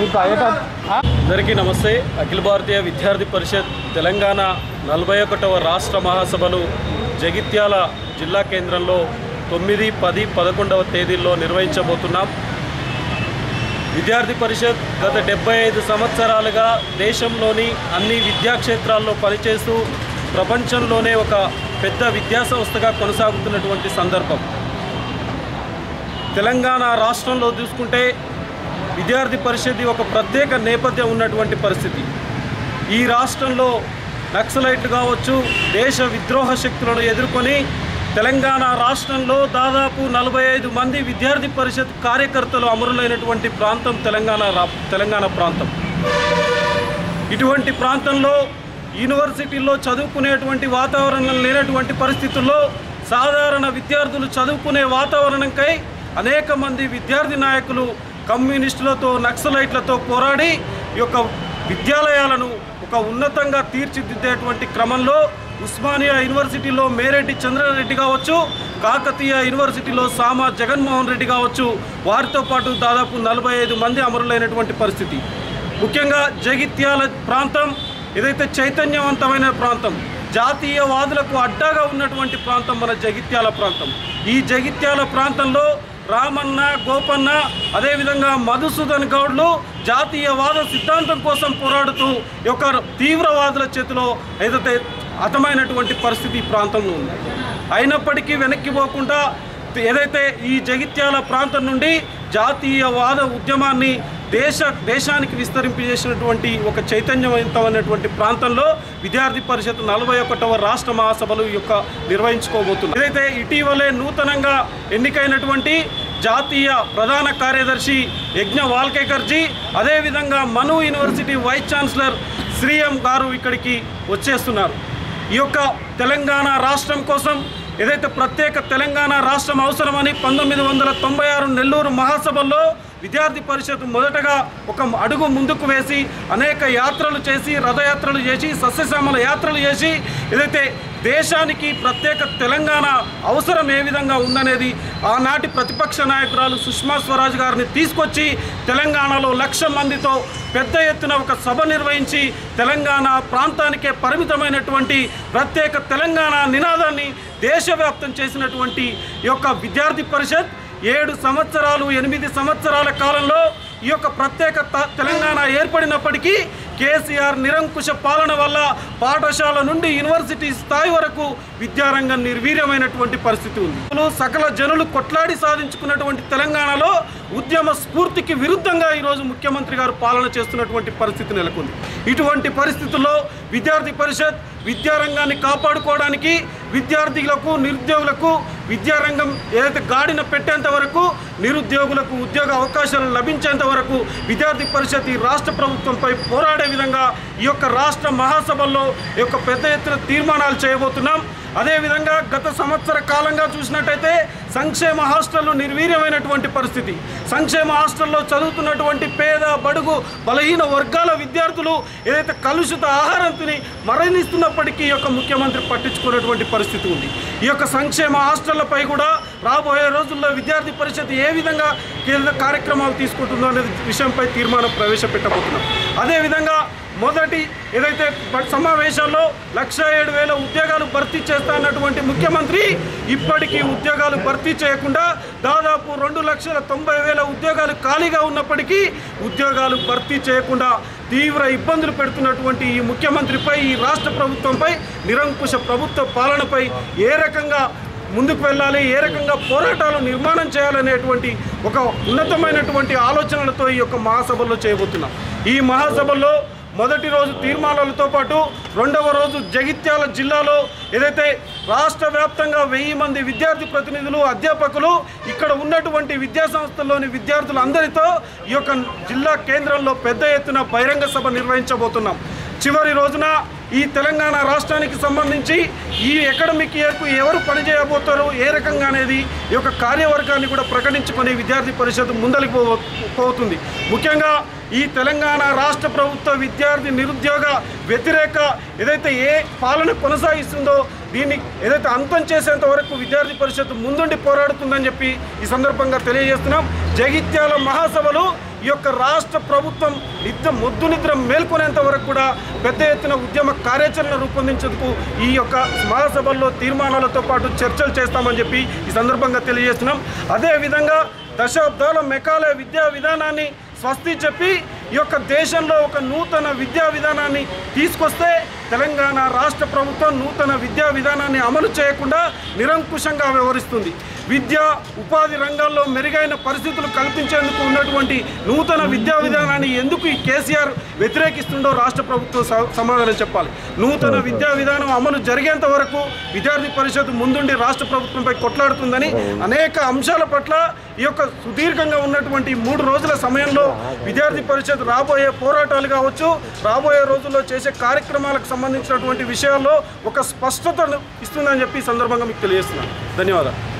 ఇంకా ఏటా అందరికీ నమస్తే అఖిల భారతీయ విద్యార్థి పరిషత్ తెలంగాణ నలభై ఒకటవ రాష్ట్ర మహాసభలు జగిత్యాల జిల్లా కేంద్రంలో తొమ్మిది పది పదకొండవ తేదీల్లో నిర్వహించబోతున్నాం విద్యార్థి పరిషత్ గత డెబ్బై ఐదు సంవత్సరాలుగా దేశంలోని అన్ని విద్యాక్షేత్రాల్లో పనిచేస్తూ ప్రపంచంలోనే ఒక పెద్ద విద్యా సంస్థగా కొనసాగుతున్నటువంటి సందర్భం తెలంగాణ రాష్ట్రంలో చూసుకుంటే విద్యార్థి పరిషత్ ఒక ప్రత్యేక నేపథ్యం ఉన్నటువంటి పరిస్థితి ఈ రాష్ట్రంలో నక్సలైట్లు కావచ్చు దేశ విద్రోహ శక్తులను ఎదుర్కొని తెలంగాణ రాష్ట్రంలో దాదాపు నలభై ఐదు మంది విద్యార్థి పరిషత్ కార్యకర్తలు అమరులైనటువంటి ప్రాంతం తెలంగాణ రా తెలంగాణ ప్రాంతం ఇటువంటి ప్రాంతంలో యూనివర్సిటీల్లో చదువుకునేటువంటి వాతావరణం లేనటువంటి పరిస్థితుల్లో సాధారణ విద్యార్థులు చదువుకునే వాతావరణంకై అనేక మంది విద్యార్థి నాయకులు కమ్యూనిస్టులతో నక్సలైట్లతో పోరాడి ఈ యొక్క విద్యాలయాలను ఒక ఉన్నతంగా తీర్చిదిద్దేటువంటి క్రమంలో ఉస్మానియా యూనివర్సిటీలో మేరెడ్డి చంద్రారెడ్డి కావచ్చు కాకతీయ యూనివర్సిటీలో సామా జగన్మోహన్ రెడ్డి కావచ్చు వారితో పాటు దాదాపు నలభై ఐదు మంది అమరులైనటువంటి పరిస్థితి ముఖ్యంగా జగిత్యాల ప్రాంతం ఏదైతే చైతన్యవంతమైన ప్రాంతం జాతీయవాదులకు అడ్డాగా ఉన్నటువంటి ప్రాంతం మన జగిత్యాల ప్రాంతం ఈ జగిత్యాల ప్రాంతంలో రామన్న గోపన్న అదేవిధంగా మధుసూదన్ గౌడ్లు జాతీయవాద సిద్ధాంతం కోసం పోరాడుతూ ఈ యొక్క తీవ్రవాదుల చేతిలో ఏదైతే హతమైనటువంటి పరిస్థితి ఈ ప్రాంతంలో ఉంది అయినప్పటికీ వెనక్కి పోకుండా ఏదైతే ఈ జగిత్యాల ప్రాంతం నుండి జాతీయవాద ఉద్యమాన్ని దేశ దేశానికి విస్తరింపజేసినటువంటి ఒక చైతన్యవంతమైనటువంటి ప్రాంతంలో విద్యార్థి పరిషత్ నలభై ఒకటవ రాష్ట్ర మహాసభలు ఈ యొక్క నిర్వహించుకోబోతున్నారు ఏదైతే ఇటీవలే నూతనంగా ఎన్నికైనటువంటి జాతీయ ప్రధాన కార్యదర్శి యజ్ఞ వాల్కేకర్జీ అదేవిధంగా Manu university vice chancellor Sri M గారు ఇక్కడికి వచ్చేస్తున్నారు ఈ యొక్క తెలంగాణ రాష్ట్రం కోసం ఏదైతే ప్రత్యేక తెలంగాణ రాష్ట్రం అవసరమని పంతొమ్మిది వందల తొంభై ఆరు నెల్లూరు మహాసభల్లో విద్యార్థి పరిషత్ మొదటగా ఒక అడుగు ముందుకు వేసి అనేక యాత్రలు చేసి రథయాత్రలు చేసి సస్యశ్యామల యాత్రలు చేసి ఏదైతే దేశానికి ప్రత్యేక తెలంగాణ అవసరం ఏ విధంగా ఉందనేది ఆనాటి ప్రతిపక్ష నాయకురాలు సుష్మా స్వరాజ్ గారిని తీసుకొచ్చి తెలంగాణలో లక్ష మందితో పెద్ద ఎత్తున ఒక సభ నిర్వహించి తెలంగాణ ప్రాంతానికే పరిమితమైనటువంటి ప్రత్యేక తెలంగాణ నినాదాన్ని దేశవ్యాప్తం చేసినటువంటి ఈ యొక్క విద్యార్థి పరిషత్ ఏడు సంవత్సరాలు ఎనిమిది సంవత్సరాల కాలంలో ఈ యొక్క ప్రత్యేక త- తెలంగాణ ఏర్పడినప్పటికీ కేసీఆర్ నిరంకుశ పాలన వల్ల పాఠశాల నుండి యూనివర్సిటీ స్థాయి వరకు విద్యారంగం నిర్వీర్యమైనటువంటి పరిస్థితి ఉంది జనులు, సకల జనులు కొట్లాడి సాధించుకున్నటువంటి తెలంగాణలో ఉద్యమ స్ఫూర్తికి విరుద్ధంగా ఈరోజు ముఖ్యమంత్రి గారు పాలన చేస్తున్నటువంటి పరిస్థితి నెలకొంది ఇటువంటి పరిస్థితుల్లో విద్యార్థి పరిషత్ విద్యారంగాన్ని కాపాడుకోవడానికి విద్యార్థులకు నిరుద్యోగులకు విద్యారంగం ఏదైతే గాడిన పెట్టేంత వరకు నిరుద్యోగులకు ఉద్యోగ అవకాశాలు లభించేంత వరకు విద్యార్థి పరిషత్ ఈ రాష్ట్ర ప్రభుత్వంపై పోరాడే విధంగా ఈ యొక్క రాష్ట్ర మహాసభల్లో ఈ యొక్క పెద్ద ఎత్తున తీర్మానాలు చేయబోతున్నాం అదేవిధంగా గత సంవత్సర కాలంగా చూసినట్టయితే సంక్షేమ హాస్టళ్లు నిర్వీర్యమైనటువంటి పరిస్థితి సంక్షేమ హాస్టల్లో చదువుతున్నటువంటి పేద బడుగు బలహీన వర్గాల విద్యార్థులు ఏదైతే కలుషిత ఆహారం తిని మరణిస్తున్నప్పటికీ ఈ యొక్క ముఖ్యమంత్రి పట్టించుకునేటువంటి పరిస్థితి ఉంది ఈ యొక్క సంక్షేమ హాస్టళ్లపై కూడా రాబోయే రోజుల్లో విద్యార్థి పరిషత్ ఏ విధంగా కీలక కార్యక్రమాలు తీసుకుంటుందో అనే విషయంపై తీర్మానం ప్రవేశపెట్టబోతున్నాం అదేవిధంగా మొదటి ఏదైతే బ- సమావేశాల్లో లక్ష ఏడు వేల ఉద్యోగాలు భర్తీ చేస్తా అన్నటువంటి ముఖ్యమంత్రి ఇప్పటికీ ఉద్యోగాలు భర్తీ చేయకుండా దాదాపు రెండు లక్షల తొంభై వేల ఉద్యోగాలు ఖాళీగా ఉన్నప్పటికీ ఉద్యోగాలు భర్తీ చేయకుండా తీవ్ర ఇబ్బందులు పెడుతున్నటువంటి ఈ ముఖ్యమంత్రిపై ఈ రాష్ట్ర ప్రభుత్వంపై నిరంకుశ ప్రభుత్వ పాలనపై ఏ రకంగా ముందుకు వెళ్ళాలి ఏ రకంగా పోరాటాలు నిర్మాణం చేయాలనేటువంటి ఒక ఉన్నతమైనటువంటి ఆలోచనలతో ఈ యొక్క మహాసభలో చేయబోతున్నాం ఈ మహాసభలో మొదటి రోజు తీర్మానాలతో పాటు రెండవ రోజు జగిత్యాల జిల్లాలో ఏదైతే రాష్ట్ర వ్యాప్తంగా వెయ్యి మంది విద్యార్థి ప్రతినిధులు అధ్యాపకులు ఇక్కడ ఉన్నటువంటి విద్యా సంస్థల్లోని విద్యార్థులందరితో ఈ యొక్క జిల్లా కేంద్రంలో పెద్ద ఎత్తున బహిరంగ సభ నిర్వహించబోతున్నాం చివరి రోజున ఈ తెలంగాణ రాష్ట్రానికి సంబంధించి ఈ అకాడమిక్ ఇయర్కు ఎవరు పనిచేయబోతారు ఏ రకంగా అనేది ఈ యొక్క కార్యవర్గాన్ని కూడా ప్రకటించుకొని విద్యార్థి పరిషత్ ముందలికి పో పోతుంది ముఖ్యంగా ఈ తెలంగాణ రాష్ట్ర ప్రభుత్వ విద్యార్థి నిరుద్యోగ వ్యతిరేక ఏదైతే ఏ పాలన కొనసాగిస్తుందో దీన్ని ఏదైతే అంతం చేసేంత వరకు విద్యార్థి పరిషత్ ముందుండి పోరాడుతుందని చెప్పి ఈ సందర్భంగా తెలియజేస్తున్నాం జగిత్యాల మహాసభలు ఈ యొక్క రాష్ట్ర ప్రభుత్వం నిద్ర మొద్దు నిద్ర మేల్కొనేంత వరకు కూడా పెద్ద ఎత్తున ఉద్యమ కార్యాచరణ రూపొందించేందుకు ఈ యొక్క మహాసభల్లో తీర్మానాలతో పాటు చర్చలు చేస్తామని చెప్పి ఈ సందర్భంగా తెలియజేస్తున్నాం అదేవిధంగా దశాబ్దాల మెకాలయ విద్యా విధానాన్ని స్వస్తి చెప్పి ఈ యొక్క దేశంలో ఒక నూతన విద్యా విధానాన్ని తీసుకొస్తే తెలంగాణ రాష్ట్ర ప్రభుత్వం నూతన విద్యా విధానాన్ని అమలు చేయకుండా నిరంకుశంగా వ్యవహరిస్తుంది విద్య ఉపాధి రంగాల్లో మెరుగైన పరిస్థితులు కల్పించేందుకు ఉన్నటువంటి నూతన విద్యా విధానాన్ని ఎందుకు ఈ కేసీఆర్ వ్యతిరేకిస్తుండో రాష్ట్ర ప్రభుత్వం స- సమాధానం చెప్పాలి నూతన విద్యా విధానం అమలు జరిగేంత వరకు విద్యార్థి పరిషత్ ముందుండి రాష్ట్ర ప్రభుత్వంపై కొట్లాడుతుందని అనేక అంశాల పట్ల ఈ యొక్క సుదీర్ఘంగా ఉన్నటువంటి మూడు రోజుల సమయంలో విద్యార్థి పరిషత్ రాబోయే పోరాటాలు కావచ్చు రాబోయే రోజుల్లో చేసే కార్యక్రమాలకు సంబంధించినటువంటి విషయాల్లో ఒక స్పష్టతను ఇస్తుందని చెప్పి ఈ సందర్భంగా మీకు తెలియజేస్తున్నాను ధన్యవాదాలు